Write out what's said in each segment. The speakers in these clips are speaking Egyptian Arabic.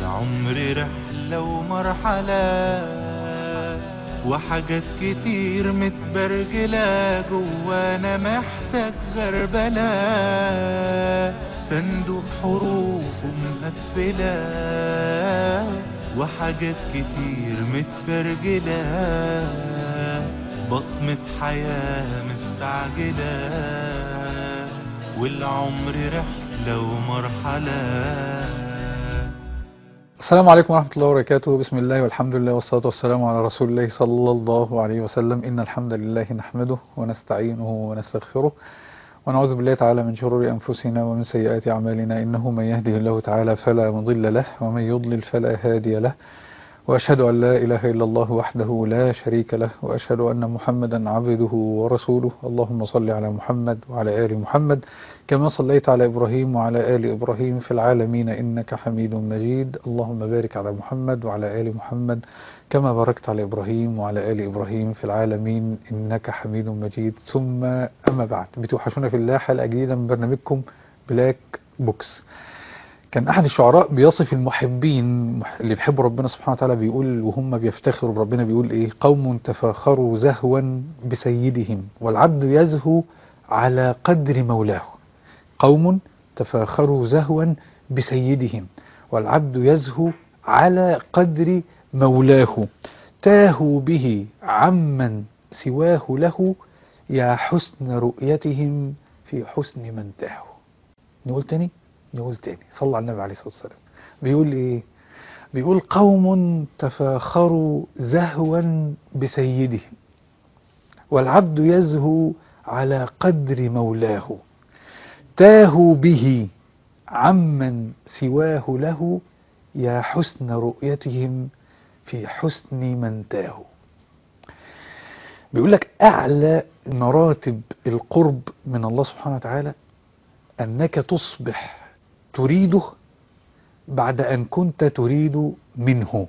العمر رحلة ومرحلة وحاجات كتير متبرجلة جوانا محتاج غربلة صندوق حروف مقفلة وحاجات كتير متبرجلة بصمة حياة مستعجلة والعمر رحلة ومرحلة السلام عليكم ورحمة الله وبركاته بسم الله والحمد لله والصلاة والسلام على رسول الله صلى الله عليه وسلم إن الحمد لله نحمده ونستعينه ونستغفره ونعوذ بالله تعالى من شرور أنفسنا ومن سيئات أعمالنا إنه من يهده الله تعالى فلا مضل له ومن يضلل فلا هادي له وأشهد أن لا إله إلا الله وحده لا شريك له وأشهد أن محمدا عبده ورسوله اللهم صل على محمد وعلى آل محمد كما صليت على إبراهيم وعلى آل إبراهيم في العالمين إنك حميد مجيد اللهم بارك على محمد وعلى آل محمد كما باركت على إبراهيم وعلى آل إبراهيم في العالمين إنك حميد مجيد ثم أما بعد بتوحشونا في الله حلقة جديدة من برنامجكم بلاك بوكس كان أحد الشعراء بيصف المحبين اللي بيحبوا ربنا سبحانه وتعالى بيقول وهم بيفتخروا بربنا بيقول إيه قوم تفاخروا زهوا بسيدهم والعبد يزهو على قدر مولاه قوم تفاخروا زهوا بسيدهم والعبد يزهو على قدر مولاه تاهوا به عمن سواه له يا حسن رؤيتهم في حسن من تاهوا نقول تاني نقول تاني صلى على النبي عليه الصلاة والسلام بيقول ايه بيقول قوم تفاخروا زهوا بسيدهم والعبد يزهو على قدر مولاه تاهوا به عمن سواه له يا حسن رؤيتهم في حسن من تاهوا بيقول لك أعلى مراتب القرب من الله سبحانه وتعالى أنك تصبح تريده بعد أن كنت تريد منه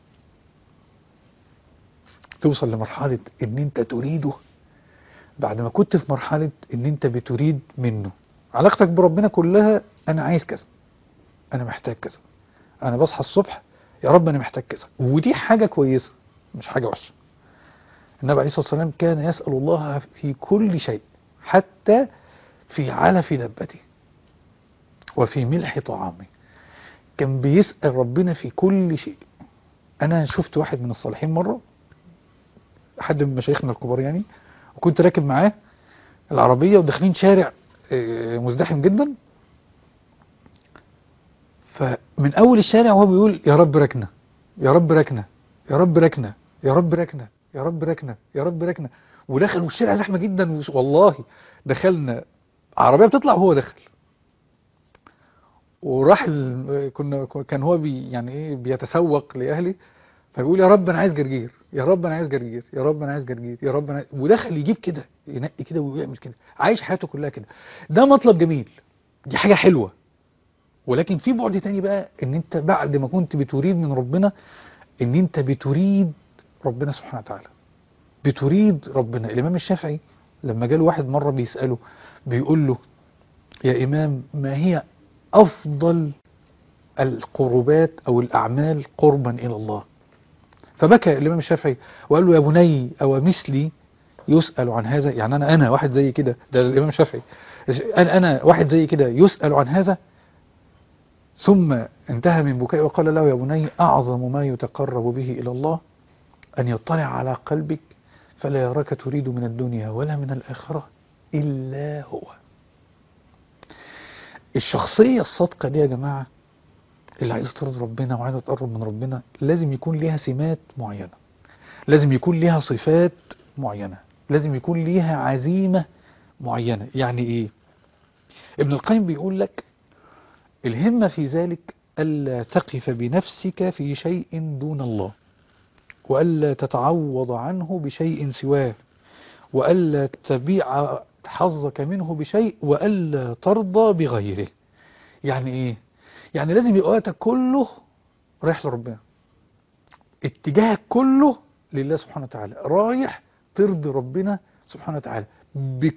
توصل لمرحلة أن أنت تريده بعد ما كنت في مرحلة أن أنت بتريد منه علاقتك بربنا كلها أنا عايز كذا أنا محتاج كذا أنا بصحى الصبح يا رب أنا محتاج كذا ودي حاجة كويسة مش حاجة وحشة النبي عليه الصلاة والسلام كان يسأل الله في كل شيء حتى في علف دبته وفي ملح طعامه كان بيسأل ربنا في كل شيء أنا شفت واحد من الصالحين مرة حد من مشايخنا الكبار يعني وكنت راكب معاه العربية وداخلين شارع مزدحم جدا فمن أول الشارع وهو بيقول يا رب ركنة يا رب ركنة يا رب ركنة يا رب ركنة يا رب ركنة يا رب ركنة ودخل والشارع زحمة جدا والله دخلنا عربية بتطلع وهو دخل وراح ال... كنا كان هو بي يعني ايه بيتسوق لاهلي فبيقول يا رب انا عايز جرجير يا رب انا عايز جرجير يا رب انا عايز جرجير يا رب انا ودخل يجيب كده ينقي كده ويعمل كده عايش حياته كلها كده ده مطلب جميل دي حاجة حلوة ولكن في بعد تاني بقى ان انت بعد ما كنت بتريد من ربنا ان انت بتريد ربنا سبحانه وتعالى بتريد ربنا الامام الشافعي لما جاله واحد مرة بيسأله بيقول له يا إمام ما هي أفضل القربات أو الأعمال قربا إلى الله فبكى الإمام الشافعي وقال له يا بني أو مثلي يسأل عن هذا يعني أنا أنا واحد زي كده ده الإمام الشافعي أنا أنا واحد زي كده يسأل عن هذا ثم انتهى من بكائه وقال له يا بني أعظم ما يتقرب به إلى الله أن يطلع على قلبك فلا يراك تريد من الدنيا ولا من الآخرة إلا هو الشخصية الصادقة دي يا جماعة اللي عايزة ترضي ربنا وعايزة تقرب من ربنا لازم يكون ليها سمات معينة لازم يكون ليها صفات معينة لازم يكون ليها عزيمة معينة يعني ايه ابن القيم بيقول لك الهمة في ذلك ألا تقف بنفسك في شيء دون الله وألا تتعوض عنه بشيء سواه وألا تبيع حظك منه بشيء وألا ترضى بغيره يعني إيه؟ يعني لازم يبقى وقتك كله رايح لربنا اتجاهك كله لله سبحانه وتعالى رايح ترضي ربنا سبحانه وتعالى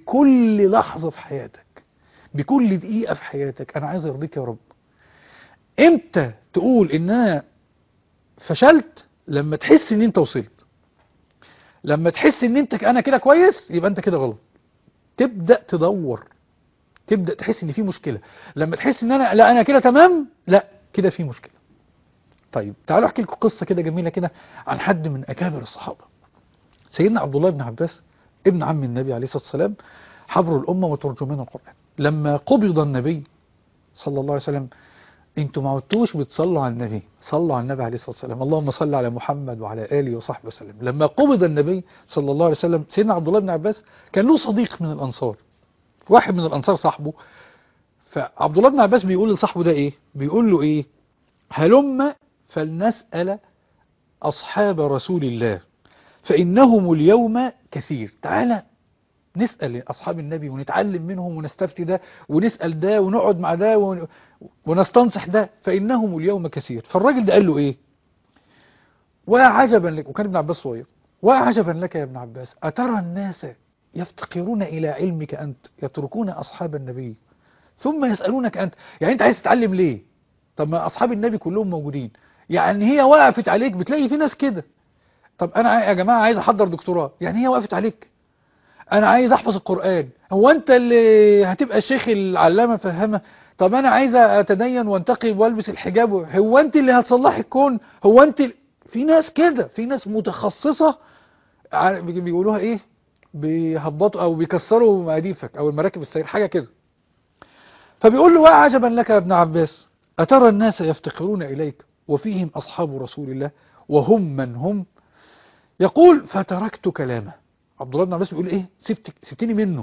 بكل لحظة في حياتك بكل دقيقة في حياتك أنا عايز أرضيك يا رب امتى تقول ان انا فشلت لما تحس ان انت وصلت لما تحس ان انت انا كده كويس يبقى انت كده غلط تبدأ تدور تبدأ تحس ان في مشكلة لما تحس ان انا لا انا كده تمام لا كده في مشكلة طيب تعالوا احكي لكم قصة كده جميلة كده عن حد من اكابر الصحابة سيدنا عبد الله بن عباس ابن عم النبي عليه الصلاة والسلام حبر الأمة وترجمان القرآن لما قبض النبي صلى الله عليه وسلم انتوا ما عدتوش بتصلوا على النبي صلوا على النبي عليه الصلاة والسلام اللهم صل على محمد وعلى آله وصحبه وسلم لما قبض النبي صلى الله عليه وسلم سيدنا عبد الله بن عباس كان له صديق من الأنصار واحد من الأنصار صاحبه فعبد الله بن عباس بيقول لصاحبه ده ايه بيقول له ايه هلم فلنسأل أصحاب رسول الله فإنهم اليوم كثير تعالى نسأل أصحاب النبي ونتعلم منهم ونستفتي ده ونسأل ده ونقعد مع ده ون- ونستنصح ده فإنهم اليوم كثير فالراجل ده قال له إيه وعجبا لك وكان ابن عباس صغير وعجبا لك يا ابن عباس أترى الناس يفتقرون إلى علمك أنت يتركون أصحاب النبي ثم يسألونك أنت يعني أنت عايز تتعلم ليه طب ما أصحاب النبي كلهم موجودين يعني هي وقفت عليك بتلاقي في ناس كده طب أنا يا جماعة عايز أحضر دكتوراه يعني هي وقفت عليك انا عايز احفظ القرآن هو انت اللي هتبقى الشيخ العلامة فهمة طب انا عايز اتدين وانتقي والبس الحجاب هو انت اللي هتصلح الكون هو انت ال- في ناس كده في ناس متخصصة ع- بيقولوها ايه بيهبطوا او بيكسروا مقاديفك او المراكب السير حاجة كده فبيقول له وعجبا لك يا ابن عباس أترى الناس يفتقرون إليك وفيهم أصحاب رسول الله وهم من هم يقول فتركت كلامه عبد الله بن عباس بيقول ايه سبت سبتني منه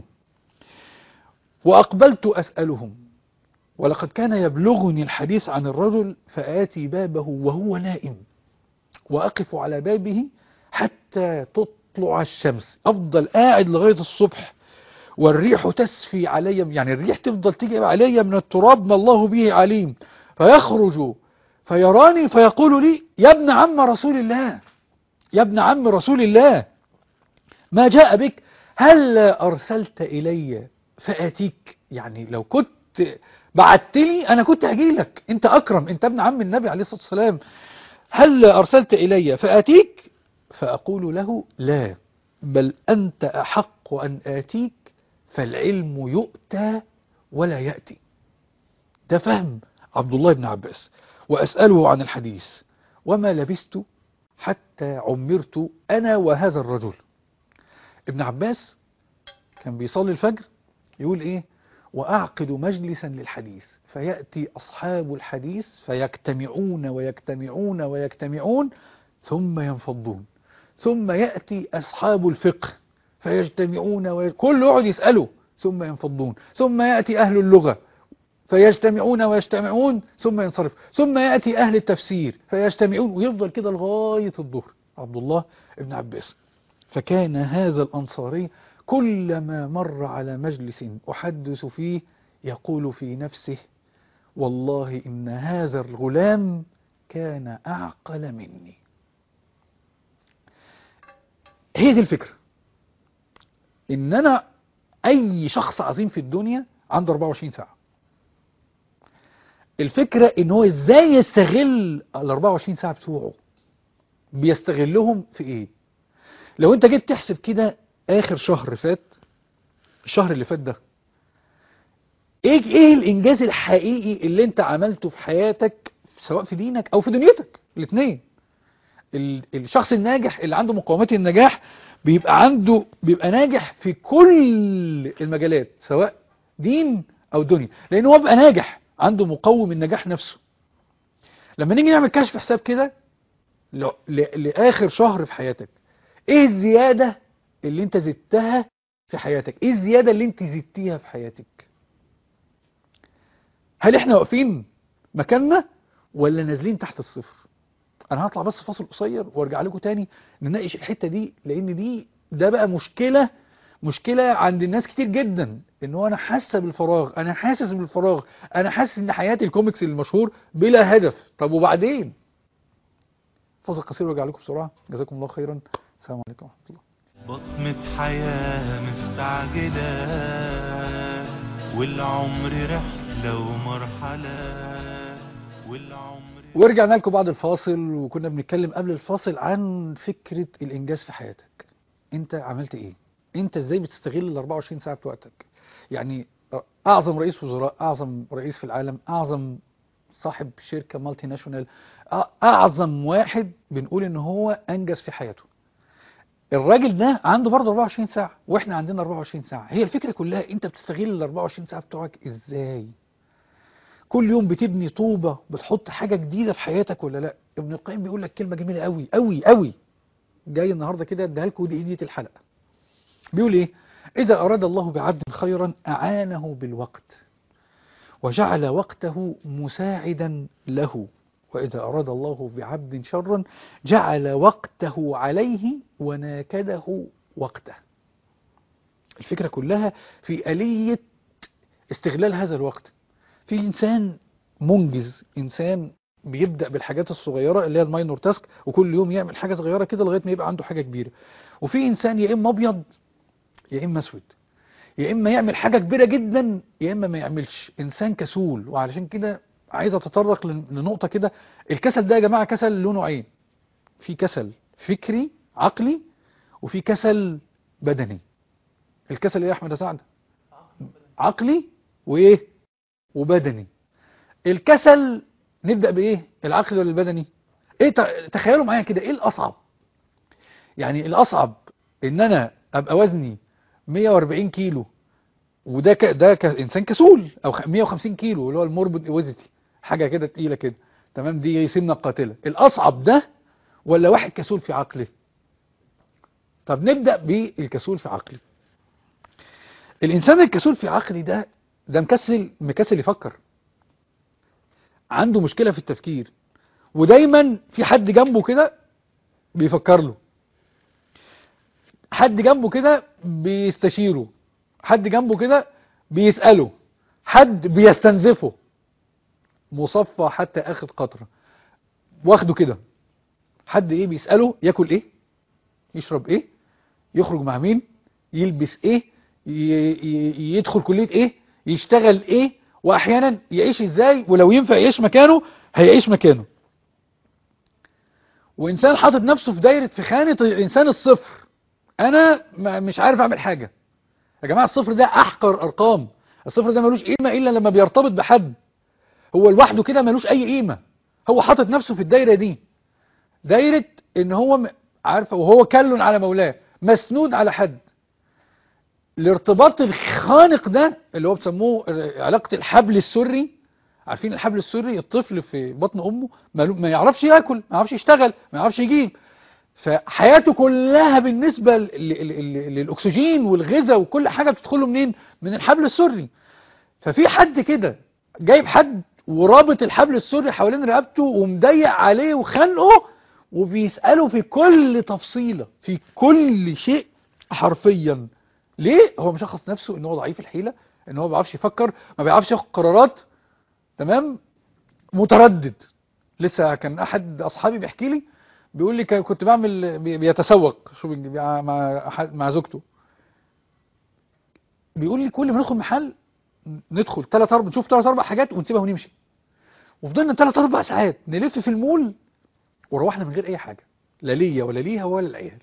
وأقبلت أسألهم ولقد كان يبلغني الحديث عن الرجل فآتي بابه وهو نائم وأقف على بابه حتى تطلع الشمس أفضل قاعد لغاية الصبح والريح تسفي علي يعني الريح تفضل تيجي علي من التراب ما الله به عليم فيخرج فيراني فيقول لي يا ابن عم رسول الله يا ابن عم رسول الله ما جاء بك هل أرسلت إلي فآتيك يعني لو كنت بعت لي أنا كنت هجي لك أنت أكرم أنت ابن عم النبي عليه الصلاة والسلام هل أرسلت إلي فآتيك فأقول له لا بل أنت أحق أن آتيك فالعلم يؤتى ولا يأتي ده فهم عبد الله بن عباس وأسأله عن الحديث وما لبست حتى عمرت أنا وهذا الرجل ابن عباس كان بيصلي الفجر يقول ايه وأعقد مجلسا للحديث فيأتي أصحاب الحديث فيجتمعون ويجتمعون ويجتمعون ثم ينفضون ثم يأتي أصحاب الفقه فيجتمعون وي... كل يقعد يسأله ثم ينفضون ثم يأتي أهل اللغة فيجتمعون ويجتمعون ثم ينصرف ثم يأتي أهل التفسير فيجتمعون ويفضل كده لغاية الظهر عبد الله ابن عباس فكان هذا الأنصاري كلما مر على مجلس أحدث فيه يقول في نفسه والله إن هذا الغلام كان أعقل مني هي دي الفكرة إن أنا أي شخص عظيم في الدنيا عنده 24 ساعة الفكرة إن هو إزاي يستغل ال 24 ساعة بتوعه بيستغلهم في إيه لو أنت جيت تحسب كده آخر شهر فات الشهر اللي فات ده ايه ايه الانجاز الحقيقي اللي انت عملته في حياتك سواء في دينك او في دنيتك الاثنين الشخص الناجح اللي عنده مقومات النجاح بيبقى عنده بيبقى ناجح في كل المجالات سواء دين او دنيا لان هو بيبقى ناجح عنده مقوم النجاح نفسه لما نيجي نعمل كشف حساب كده ل- ل- لاخر شهر في حياتك ايه الزيادة اللي انت زدتها في حياتك ايه الزيادة اللي انت زدتيها في حياتك هل احنا واقفين مكاننا ولا نازلين تحت الصفر انا هطلع بس فاصل قصير وارجع لكم تاني نناقش الحتة دي لان دي ده بقى مشكلة مشكلة عند الناس كتير جدا ان هو انا حاسة بالفراغ انا حاسس بالفراغ انا حاسس ان حياتي الكوميكس المشهور بلا هدف طب وبعدين فاصل قصير وارجع لكم بسرعة جزاكم الله خيرا السلام عليكم ورحمة الله بصمة حياة مستعجلة والعمر رحلة ومرحلة والعمر ورجعنا لكم بعد الفاصل وكنا بنتكلم قبل الفاصل عن فكرة الإنجاز في حياتك أنت عملت إيه؟ أنت إزاي بتستغل ال 24 ساعة بتوعتك؟ يعني أعظم رئيس وزراء أعظم رئيس في العالم أعظم صاحب شركة مالتي ناشونال أ- أعظم واحد بنقول إن هو أنجز في حياته الراجل ده عنده برضه 24 ساعة واحنا عندنا 24 ساعة هي الفكرة كلها انت بتستغل ال 24 ساعة بتوعك ازاي كل يوم بتبني طوبة بتحط حاجة جديدة في حياتك ولا لا ابن القيم بيقول لك كلمة جميلة قوي قوي قوي جاي النهاردة كده اديها لكم ودي هدية الحلقة بيقول ايه اذا اراد الله بعبد خيرا اعانه بالوقت وجعل وقته مساعدا له وإذا أراد الله بعبد شرا جعل وقته عليه وناكده وقته الفكرة كلها في آلية استغلال هذا الوقت في إنسان منجز إنسان بيبدأ بالحاجات الصغيرة اللي هي الماينور تاسك وكل يوم يعمل حاجة صغيرة كده لغاية ما يبقى عنده حاجة كبيرة وفي إنسان يا إما أبيض يا إما أسود يا إما يعمل حاجة كبيرة جدا يا إما ما يعملش إنسان كسول وعلشان كده عايز أتطرق لن- لنقطة كده الكسل ده يا جماعة كسل له نوعين في كسل فكري عقلي وفي كسل بدني الكسل ايه يا احمد يا سعد عقلي وايه وبدني الكسل نبدأ بايه العقلي ولا البدني ايه ت- تخيلوا معايا كده ايه الاصعب يعني الاصعب ان انا ابقى وزني 140 كيلو وده ك... ده كانسان كسول او خ- 150 كيلو اللي هو الموربد اويزيتي حاجه كده تقيله كده تمام دي سمنه قاتله الاصعب ده ولا واحد كسول في عقله طب نبدا بالكسول في عقلي الانسان الكسول في عقلي ده ده مكسل مكسل يفكر عنده مشكله في التفكير ودايما في حد جنبه كده بيفكر له حد جنبه كده بيستشيره حد جنبه كده بيسأله حد بيستنزفه مصفى حتى اخد قطرة واخده كده حد ايه بيسأله ياكل ايه يشرب ايه يخرج مع مين يلبس ايه ي- ي- يدخل كلية ايه يشتغل ايه واحيانا يعيش ازاي ولو ينفع يعيش مكانه هيعيش مكانه وانسان حاطط نفسه في دايرة في خانة الانسان الصفر انا ما- مش عارف اعمل حاجة يا جماعة الصفر ده احقر ارقام الصفر ده ملوش قيمة الا لما بيرتبط بحد هو لوحده كده ملوش اي قيمة هو حاطط نفسه في الدايرة دي دايرة ان هو م- عارفة وهو كل على مولاه مسنود على حد الارتباط الخانق ده اللي هو بيسموه علاقة الحبل السري عارفين الحبل السري الطفل في بطن امه مالو- ما يعرفش ياكل ما يعرفش يشتغل ما يعرفش يجيب فحياته كلها بالنسبة ل- ل- ل- للأكسجين والغذاء وكل حاجة بتدخله منين من الحبل السري ففي حد كده جايب حد ورابط الحبل السري حوالين رقبته ومضيق عليه وخانقه وبيسأله في كل تفصيلة في كل شيء حرفيا ليه هو مشخص نفسه ان هو ضعيف الحيلة ان هو ما بيعرفش يفكر ما بيعرفش ياخد قرارات تمام متردد لسه كان احد اصحابي بيحكي لي بيقول لي كان- كنت بعمل بي- بيتسوق شو بي- مع مع أحد- مع زوجته بيقول لي كل ما ندخل محل ندخل ثلاث اربع نشوف ثلاث اربع حاجات ونسيبها ونمشي وفضلنا ثلاث اربع ساعات نلف في المول وروحنا من غير اي حاجه لا ليا ولا ليها ولا العيال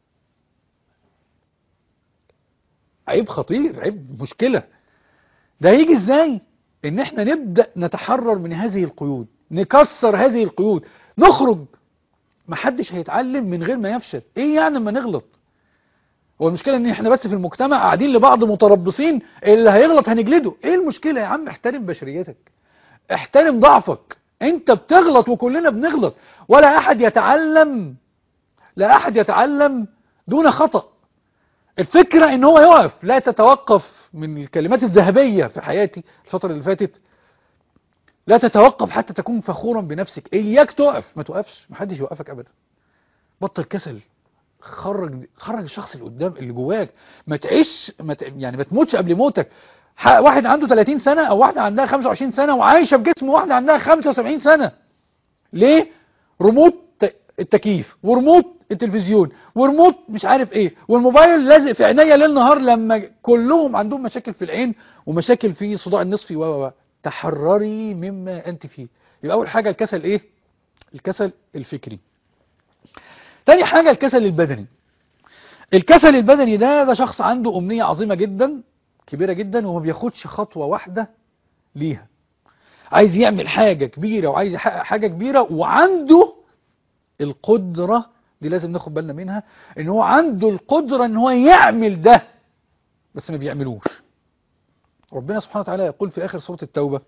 عيب خطير عيب مشكله ده هيجي ازاي ان احنا نبدا نتحرر من هذه القيود نكسر هذه القيود نخرج محدش هيتعلم من غير ما يفشل ايه يعني لما نغلط هو المشكلة ان احنا بس في المجتمع قاعدين لبعض متربصين اللي هيغلط هنجلده ايه المشكلة يا عم احترم بشريتك احترم ضعفك انت بتغلط وكلنا بنغلط ولا احد يتعلم لا احد يتعلم دون خطأ الفكرة ان هو يقف لا تتوقف من الكلمات الذهبية في حياتي الفترة اللي فاتت لا تتوقف حتى تكون فخورا بنفسك اياك تقف ما توقفش محدش يوقفك ابدا بطل كسل خرج خرج الشخص اللي قدام اللي جواك ما تعيش ما ت... يعني ما تموتش قبل موتك ح- واحد عنده 30 سنة او واحدة عندها 25 سنة وعايشة بجسم واحدة عندها 75 سنة ليه ريموت ت- التكييف وريموت التلفزيون وريموت مش عارف ايه والموبايل لازق في عينيا ليل نهار لما كلهم عندهم مشاكل في العين ومشاكل في صداع النصفي و و و. تحرري مما انت فيه يبقى أول حاجة الكسل إيه الكسل الفكري تاني حاجة الكسل البدني الكسل البدني ده ده شخص عنده أمنية عظيمة جدا كبيرة جدا وما بياخدش خطوة واحدة ليها عايز يعمل حاجة كبيرة وعايز يحقق حاجة كبيرة وعنده القدرة دي لازم ناخد بالنا منها ان هو عنده القدرة ان هو يعمل ده بس ما بيعملوش ربنا سبحانه وتعالى يقول في آخر سورة التوبة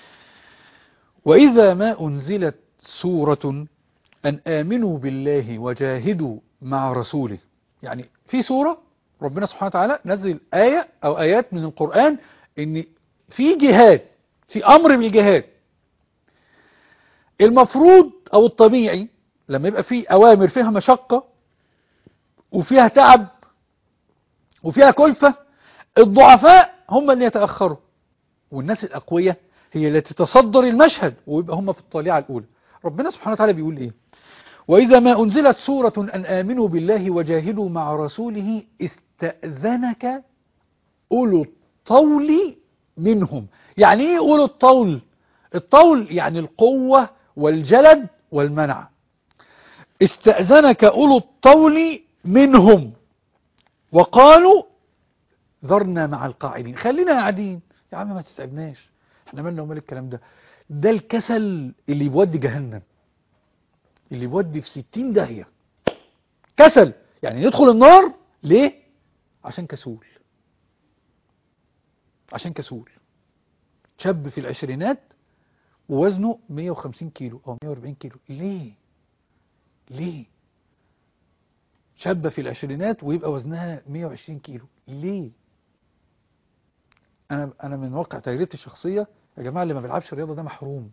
وإذا ما أنزلت سورة أن آمنوا بالله وجاهدوا مع رسوله يعني في سورة ربنا سبحانه وتعالى نزل آية أو آيات من القرآن إن في جهاد في أمر بالجهاد المفروض أو الطبيعي لما يبقى في أوامر فيها مشقة وفيها تعب وفيها كلفة الضعفاء هم اللي يتأخروا والناس الأقوياء هي التي تصدر المشهد ويبقى هم في الطالعة الأولى ربنا سبحانه وتعالى بيقول إيه وإذا ما أنزلت سورة أن آمنوا بالله وجاهدوا مع رسوله استأذنك أولو الطول منهم يعني إيه أولو الطول الطول يعني القوة والجلد والمنع استأذنك أولو الطول منهم وقالوا ذرنا مع القاعدين خلينا قاعدين يا عم ما تتعبناش احنا مالنا ومال الكلام ده ده الكسل اللي بيودي جهنم اللي بيودي في ستين داهية كسل يعني يدخل النار ليه عشان كسول عشان كسول شاب في العشرينات ووزنه 150 كيلو او 140 كيلو ليه ليه شابة في العشرينات ويبقى وزنها 120 كيلو ليه انا انا من واقع تجربتي الشخصيه يا جماعه اللي ما بيلعبش الرياضه ده محروم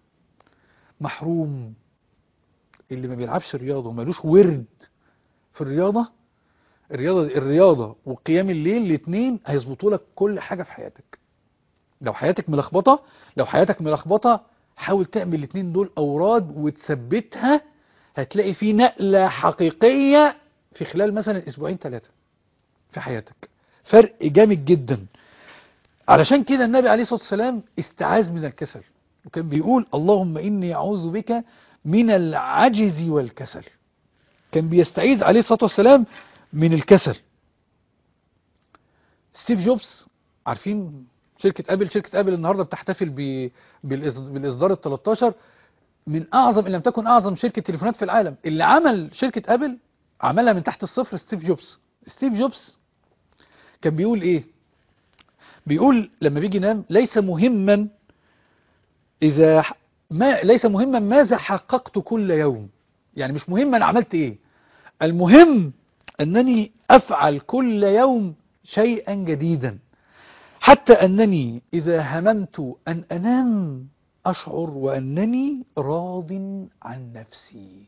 محروم اللي ما بيلعبش رياضه ومالوش ورد في الرياضه الرياضه الرياضه وقيام الليل الاثنين هيظبطوا لك كل حاجه في حياتك لو حياتك ملخبطه لو حياتك ملخبطه حاول تعمل الاثنين دول اوراد وتثبتها هتلاقي في نقله حقيقيه في خلال مثلا اسبوعين ثلاثه في حياتك فرق جامد جدا علشان كده النبي عليه الصلاة والسلام استعاذ من الكسل وكان بيقول اللهم إني أعوذ بك من العجز والكسل كان بيستعيذ عليه الصلاة والسلام من الكسل ستيف جوبز عارفين شركة أبل شركة أبل النهاردة بتحتفل ب... بالإصدار ال 13 من أعظم إن لم تكن أعظم شركة تليفونات في العالم اللي عمل شركة أبل عملها من تحت الصفر ستيف جوبز ستيف جوبز كان بيقول إيه بيقول لما بيجي ينام ليس مهما إذا ما ليس مهما ماذا حققت كل يوم يعني مش مهم أنا عملت إيه المهم أنني أفعل كل يوم شيئا جديدا حتى أنني إذا هممت أن أنام أشعر وأنني راض عن نفسي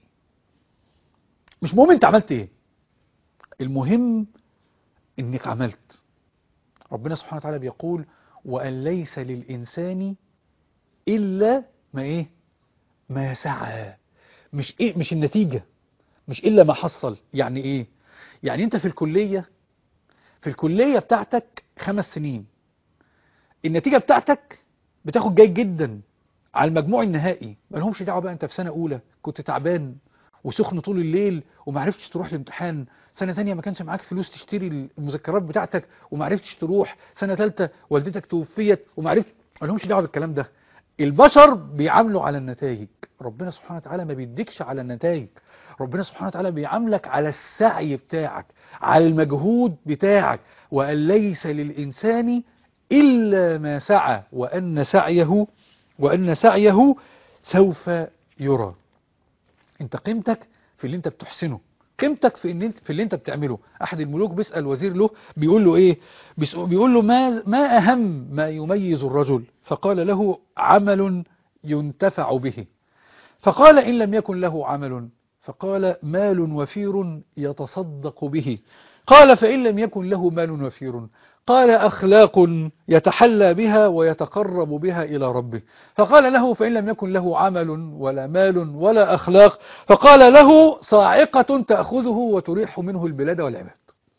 مش مهم أنت عملت إيه المهم إنك عملت ربنا سبحانه وتعالى بيقول وأن ليس للإنسان إلا ما إيه ما سعى مش إيه مش النتيجة مش إلا ما حصل يعني إيه يعني أنت في الكلية في الكلية بتاعتك خمس سنين النتيجة بتاعتك بتاخد جيد جدا على المجموع النهائي ما لهمش دعوة بقى أنت في سنة أولى كنت تعبان وسخن طول الليل ومعرفتش تروح الامتحان سنة تانية ما كانش معاك فلوس تشتري المذكرات بتاعتك ومعرفتش تروح سنة تالتة والدتك توفيت ومعرفتش ما لهمش دعوة بالكلام ده البشر بيعاملوا على النتائج ربنا سبحانه وتعالى ما بيديكش على النتائج ربنا سبحانه وتعالى بيعاملك على السعي بتاعك على المجهود بتاعك وأن ليس للإنسان إلا ما سعى وأن سعيه وأن سعيه سوف يرى انت قيمتك في اللي انت بتحسنه قيمتك في, إن في اللي انت بتعمله احد الملوك بيسأل وزير له بيقول له ايه بيقول له ما, ما اهم ما يميز الرجل فقال له عمل ينتفع به فقال ان لم يكن له عمل فقال مال وفير يتصدق به قال فإن لم يكن له مال وفير قال أخلاق يتحلى بها ويتقرب بها إلى ربه فقال له فإن لم يكن له عمل ولا مال ولا أخلاق فقال له صاعقة تأخذه وتريح منه البلاد والعباد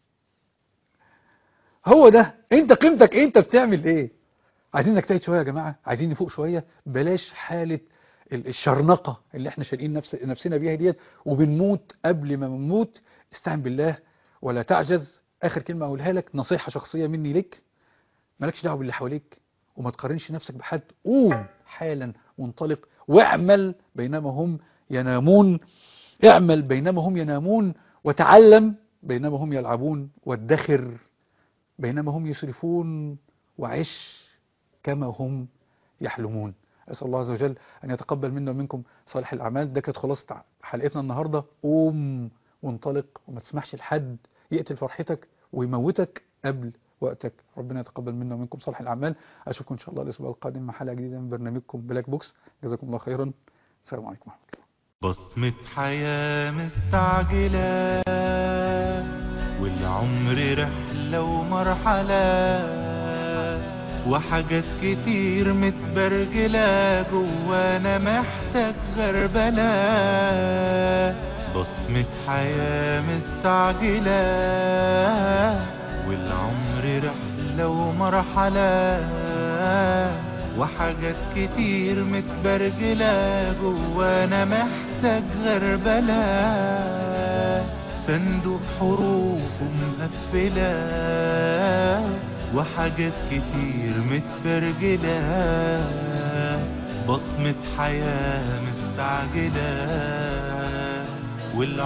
هو ده انت قيمتك انت بتعمل ايه عايزين نجتهد شوية يا جماعة عايزين نفوق شوية بلاش حالة ال- الشرنقة اللي احنا شارقين نفس نفسنا بيها ديت وبنموت قبل ما بنموت استعن بالله ولا تعجز اخر كلمة اقولها لك نصيحة شخصية مني لك مالكش دعوه باللي حواليك وما تقارنش نفسك بحد قوم حالا وانطلق واعمل بينما هم ينامون اعمل بينما هم ينامون وتعلم بينما هم يلعبون وادخر بينما هم يسرفون وعش كما هم يحلمون أسأل الله عز وجل أن يتقبل منا ومنكم صالح الأعمال ده كانت خلاصة حلقتنا النهاردة قوم وانطلق وما تسمحش لحد يقتل فرحتك ويموتك قبل وقتك ربنا يتقبل منا ومنكم صالح الأعمال أشوفكم إن شاء الله الأسبوع القادم مع حلقة جديدة من برنامجكم بلاك بوكس جزاكم الله خيرا السلام عليكم ورحمة الله بصمة حياة مستعجلة والعمر رحلة ومرحلة وحاجات كتير متبرجلة جوانا محتاج غربلة بصمة حياة مستعجلة والعمر رحلة ومرحلة وحاجات كتير متبرجلة جوانا محتاج غربلة صندوق حروف مقفلة وحاجات كتير متبرجلة بصمة حياة مستعجلة والع